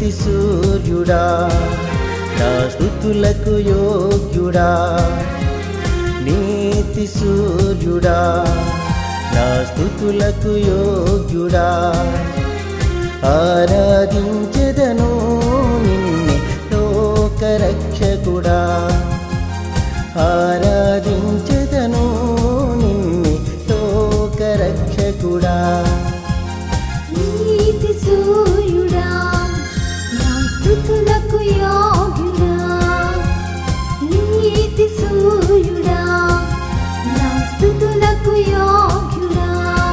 నీతి సూర్యుడా నా స్థుతులకు యోగ్యుడా నీతి సూర్యుడా నా స్థుతులకు యోగ్యుడా ఆరాధించెదను నిన్నే లోకరక్షకుడా ఆరాధించెదను నిన్నే లోకరక్షకుడా నీతి సూర్యుడా నా స్తుతులకు యోగ్యుడా నీతి సూర్యుడా నా స్తుతులకు యోగ్యుడా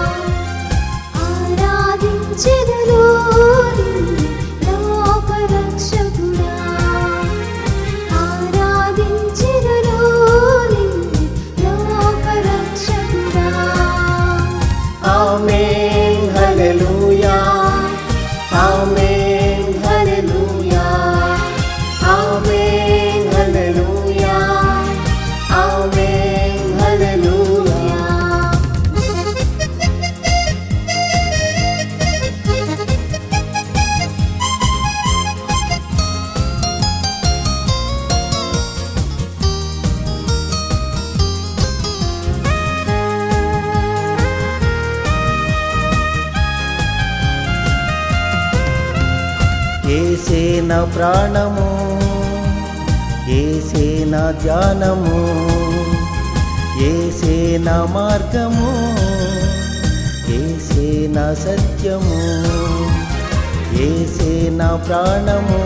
ఆరాధించెదను నిన్ను లోక రక్షకుడా ఆరాధించెదను నిన్ను లోక రక్షకుడా ఆమేన్ హల్లెలూయా ఆమేన్ హల్లెలూయా ఆమేన్ హల్లెలూయా ఆమేన్ హల్లెలూయా ఏసే నా ప్రాణము ఏసే నా ధ్యానము ఏసే నా మార్గము ఏసే నా సత్యము ఏసే నా ప్రాణము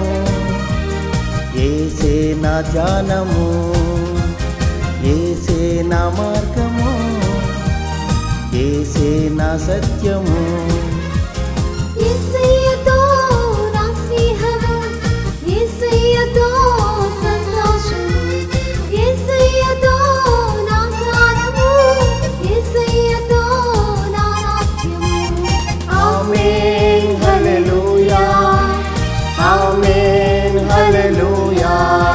ఏసే నా ధ్యానము ఏసే నా మార్గము ఏసే నా సత్యము యేసయ్యతో నా స్నేహము యేసయ్యతో సంతోషము యేసయ్యతో నా గానము యేసయ్యతో నా నాట్యము ఆమేన్ హల్లెలూయా ఆమేన్ హల్లెలూయా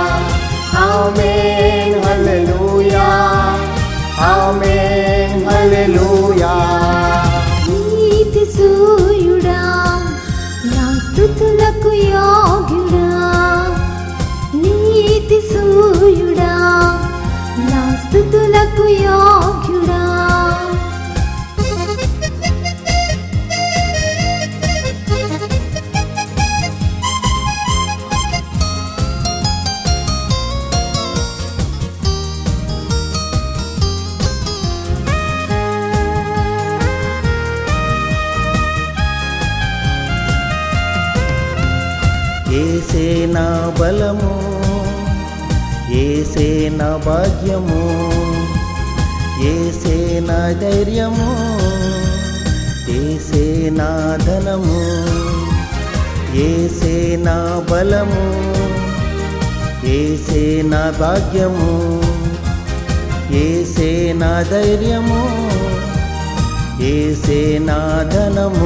ఆమేన్ హల్లెలూయా ఆమేన్ హల్లెలూయా నీతి సూర్యుడా నా స్తుతులకు యోగ్యుడా నీతి సూర్యుడా నా స్తుతులకు యోగ్యుడా ఏసే నా బలము ఏసే నా భాగ్యము ఏసే నా ధైర్యము ఏసే నా ధనము ఏసే నా బలము ఏసే నా భాగ్యము ఏసే నా ధైర్యము ఏసే నా ధనము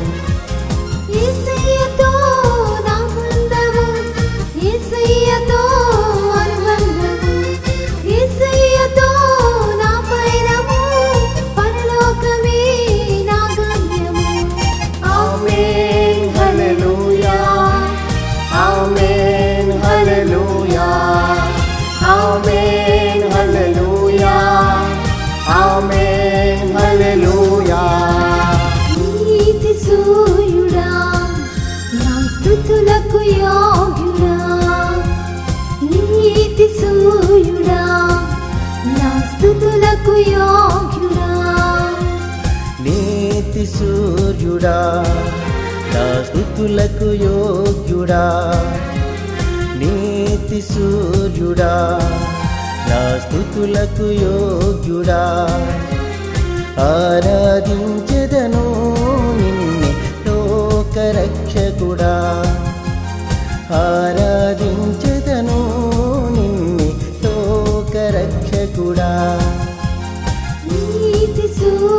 యేసయ్యతో నా బంధము యేసయ్యతో అనుబంధము యేసయ్యతో నా పయనము పరలోకమే నా గమ్యము ఆమేన్ హల్లెలూయా ఆమేన్ హల్లెలూయా ఆమేన్ హల్లెలూయా ఆమేన్ హల్లెలూయా నీతి సూర్యుడా నా స్తుతులకు యోగ్యుడా నీతి సూర్యుడా నా స్తుతులకు యోగ్యుడా నీతి సూర్యుడా నా స్థుతులకు యోగ్యుడా నీతి సూర్యుడా నా స్థుతులకు యోగ్యుడా ఆరాధించెదను నిన్నే లోకరక్షకుడా ఆరాధించెదను నిన్నే లోకరక్షకుడా నీతి సూర్యుడా